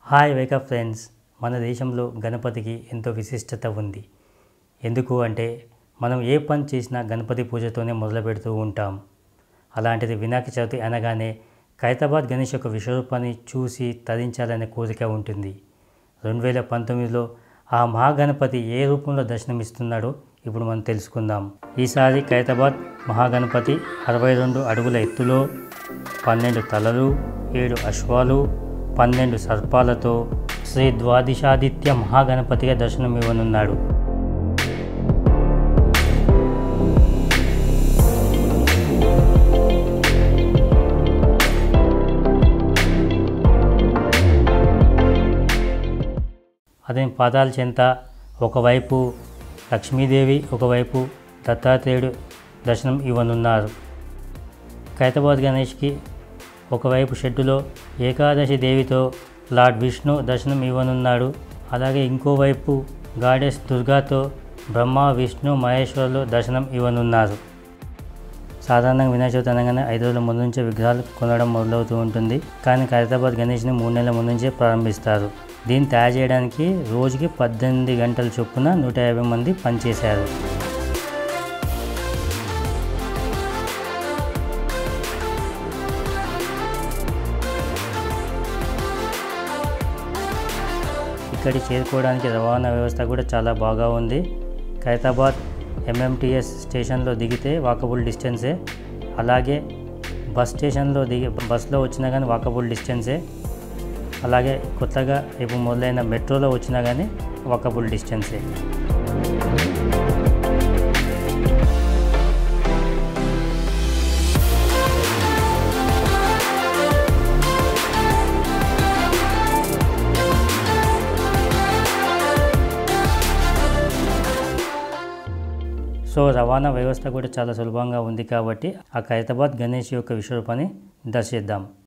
hi wake up friends మన దేశంలో గణపతికి ఎంతో విశిష్టత ఉంది ఎందుకు అంటే మనం ఏ పని చేసినా గణపతి పూజతోనే మొదలు పెడుతూ ఉంటాం అలాంటిది వినాయక చవితి అనగానే ఖైరతాబాద్ గణేష్ యొక్క విశ్వరూపాన్ని చూసి తరించాలనే కోరిక ఉంటుంది రెండు వేల పంతొమ్మిదిలో ఆ మహాగణపతి ఏ రూపంలో దర్శనమిస్తున్నాడో ఇప్పుడు మనం తెలుసుకుందాం ఈసారి ఖైరతాబాద్ మహాగణపతి అరవై రెండు అడుగుల ఎత్తులో పన్నెండు తలలు ఏడు అశ్వాలు పన్నెండు సర్పాలతో శ్రీ ద్వాదిశాదిత్య మహాగణపతిగా దర్శనమివ్వనున్నాడు అతని పాదాల చెంత ఒకవైపు లక్ష్మీదేవి ఒకవైపు దత్తాత్రేయుడు దర్శనం ఇవ్వనున్నారు ఖైరతాబాద్ గణేష్కి ఒకవైపు షెడ్డులో ఏకాదశి దేవితో లార్డ్ విష్ణు దర్శనం ఇవ్వనున్నాడు అలాగే ఇంకోవైపు గాడెస్ దుర్గాతో బ్రహ్మ విష్ణు మహేశ్వరులు దర్శనం ఇవ్వనున్నారు సాధారణంగా వినాయక చవితి అనగానే ఐదు రోజుల ముందు నుంచే విగ్రహాలు కొనడం మొదలవుతూ ఉంటుంది కానీ ఖైరతాబాద్ గణేష్ని మూడు నెలల ముందు నుంచే ప్రారంభిస్తారు దీన్ని తయారు చేయడానికి రోజుకి పద్దెనిమిది గంటల చొప్పున నూట యాభై మంది పనిచేశారు ఇక్కడికి చేరుకోవడానికి రవాణా వ్యవస్థ కూడా చాలా బాగా ఉంది ఖైరతాబాద్ ఎంఎంటీఎస్ స్టేషన్లో దిగితే వాకబుల్ డిస్టెన్సే అలాగే బస్ స్టేషన్లో దిగి బస్లో వచ్చినా కానీ వాకబుల్ డిస్టెన్సే అలాగే కొత్తగా ఇప్పుడు మొదలైన మెట్రోలో వచ్చినా కానీ వాకబుల్ డిస్టెన్సే సో రవాణా వ్యవస్థ కూడా చాలా సులభంగా ఉంది కాబట్టి ఆ ఖైరతాబాద్ గణేష్ యొక్క విశ్వరూపాన్ని దర్శిద్దాం